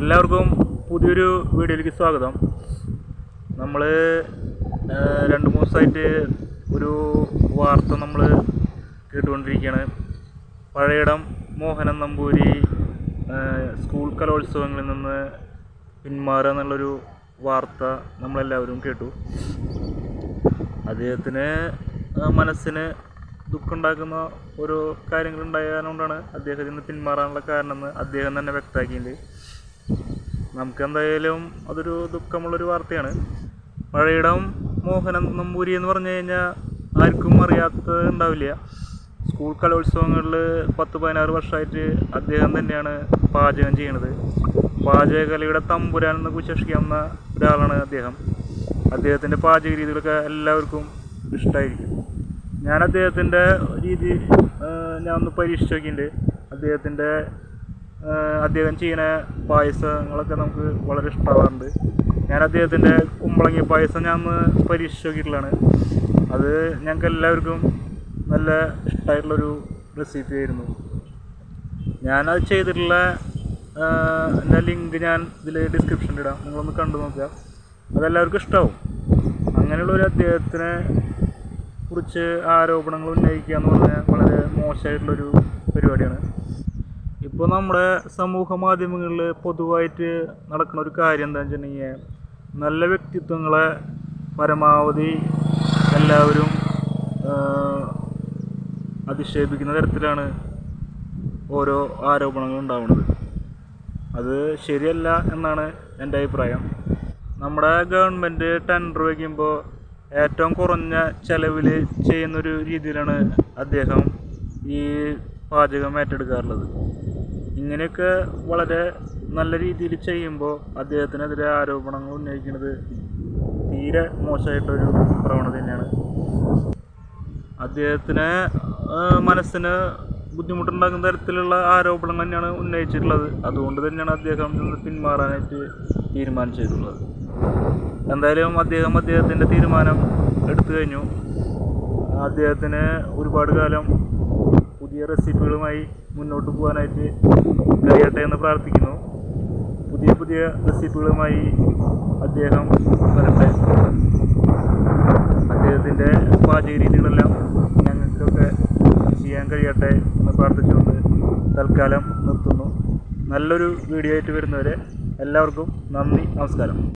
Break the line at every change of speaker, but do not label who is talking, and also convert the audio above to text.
എല്ലാവർക്കും പുതിയൊരു വീഡിയോയിലേക്ക് സ്വാഗതം നമ്മൾ രണ്ട് മൂന്ന് ദിവസമായിട്ട് ഒരു വാർത്ത നമ്മൾ കേട്ടുകൊണ്ടിരിക്കുകയാണ് പഴയിടം മോഹനൻ നമ്പൂരി ആ, സ്കൂൾ കലോത്സവങ്ങളിൽ നിന്ന് പിന്മാറുക എന്നുള്ളൊരു വാർത്ത നമ്മളെല്ലാവരും കേട്ടു അദ്ദേഹത്തിന് ആ, മനസ്സിന് ദുഃഖമുണ്ടാക്കുന്ന ഓരോ കാര്യങ്ങൾ ഉണ്ടായതുകൊണ്ടാണ് അദ്ദേഹത്തിൽ നിന്ന് പിന്മാറാനുള്ള കാരണമെന്ന് അദ്ദേഹം തന്നെ വ്യക്തമാക്കിയിട്ടുണ്ട് നമുക്ക് എന്തായാലും അതൊരു ദുഃഖമുള്ളൊരു വാർത്തയാണ് പഴയിടം മോഹനൻ നമ്പൂരി എന്ന് പറഞ്ഞു കഴിഞ്ഞാൽ ആർക്കും അറിയാത്തത് ഉണ്ടാവില്ല സ്കൂൾ കലോത്സവങ്ങളിൽ പത്ത് പതിനാറ് വർഷമായിട്ട് അദ്ദേഹം തന്നെയാണ് പാചകം ചെയ്യണത് പാചകകലയുടെ തമ്പുരാൻ എന്ന് വിശേഷിക്കാവുന്ന ഒരാളാണ് അദ്ദേഹം അദ്ദേഹത്തിൻ്റെ പാചക രീതികളൊക്കെ എല്ലാവർക്കും ഇഷ്ടമായിരിക്കും ഞാൻ അദ്ദേഹത്തിൻ്റെ രീതി ആ, ഞാൻ ഒന്ന് പരീക്ഷിച്ച് നോക്കിയിട്ടുണ്ട് അദ്ദേഹത്തിൻ്റെ ആ, അദ്ദേഹം ചെയ്യുന്ന പായസങ്ങളൊക്കെ നമുക്ക് വളരെ ഇഷ്ടമാവാറുണ്ട് ഞാൻ അദ്ദേഹത്തിൻ്റെ കുമ്പളങ്ങി പായസം ഞാൻ ഒന്ന് പരീക്ഷിച്ച് നോക്കിയിട്ടുള്ളതാണ് അത് ഞങ്ങൾക്ക് എല്ലാവർക്കും നല്ല ഇഷ്ടമായിട്ടുള്ളൊരു റെസിപ്പി ആയിരുന്നു ഞാനത് ചെയ്തിട്ടുള്ള ആ, എൻ്റെ ലിങ്ക് ഞാൻ ഇതിൽ ഡിസ്ക്രിപ്ഷനിൽ ഇടാം നിങ്ങളൊന്ന് കണ്ടു നോക്കുക അതെല്ലാവർക്കും ഇഷ്ടമാവും അങ്ങനെയുള്ള ഒരു അദ്ദേഹത്തിനെ കുറിച്ച് ആരോപണങ്ങൾ ഉന്നയിക്കുക എന്ന് പറഞ്ഞാൽ വളരെ മോശമായിട്ടുള്ളൊരു പരിപാടിയാണ് ഇപ്പോൾ നമ്മുടെ സമൂഹ മാധ്യമങ്ങളിൽ പൊതുവായിട്ട് നടക്കുന്ന ഒരു കാര്യം എന്താണെന്ന് വെച്ചിട്ടുണ്ടെങ്കിൽ നല്ല വ്യക്തിത്വങ്ങളെ പരമാവധി എല്ലാവരും ആ, അധിക്ഷേപിക്കുന്ന തരത്തിലാണ് ഓരോ ആരോപണങ്ങൾ ഉണ്ടാവുന്നത് അത് ശരിയല്ല എന്നാണ് എൻ്റെ അഭിപ്രായം നമ്മുടെ ഗവൺമെൻറ് ടെൻഡർ വയ്ക്കുമ്പോൾ ഏറ്റവും കുറഞ്ഞ ചെലവിൽ ചെയ്യുന്നൊരു രീതിയിലാണ് അദ്ദേഹം ഈ പാചകം ഏറ്റെടുക്കാറുള്ളത് ഇങ്ങനെയൊക്കെ വളരെ നല്ല രീതിയിൽ ചെയ്യുമ്പോൾ അദ്ദേഹത്തിനെതിരെ ആരോപണങ്ങൾ ഉന്നയിക്കുന്നത് തീരെ മോശമായിട്ടൊരു പ്രവണത തന്നെയാണ് അദ്ദേഹത്തിന് ആ, മനസ്സിന് ബുദ്ധിമുട്ടുണ്ടാക്കുന്ന തരത്തിലുള്ള ആരോപണങ്ങൾ തന്നെയാണ് ഉന്നയിച്ചിട്ടുള്ളത് അതുകൊണ്ട് തന്നെയാണ് അദ്ദേഹം ഇതിൽ നിന്ന് പിന്മാറാനായിട്ട് തീരുമാനിച്ചിട്ടുള്ളത് എന്തായാലും അദ്ദേഹം അദ്ദേഹത്തിൻ്റെ തീരുമാനം എടുത്തു കഴിഞ്ഞു അദ്ദേഹത്തിന് ഒരുപാട് കാലം പുതിയ റെസിപ്പികളുമായി മുന്നോട്ട് പോകാനായിട്ട് കഴിയട്ടെ എന്ന് പ്രാർത്ഥിക്കുന്നു പുതിയ പുതിയ റെസിപ്പികളുമായി അദ്ദേഹം വരട്ടെ അദ്ദേഹത്തിൻ്റെ പാചക രീതികളെല്ലാം ഞങ്ങൾക്കൊക്കെ ചെയ്യാൻ കഴിയട്ടെ എന്ന് പ്രാർത്ഥിച്ചുകൊണ്ട് തൽക്കാലം നിർത്തുന്നു നല്ലൊരു വീഡിയോ ആയിട്ട് വരുന്നവരെ എല്ലാവർക്കും നന്ദി നമസ്കാരം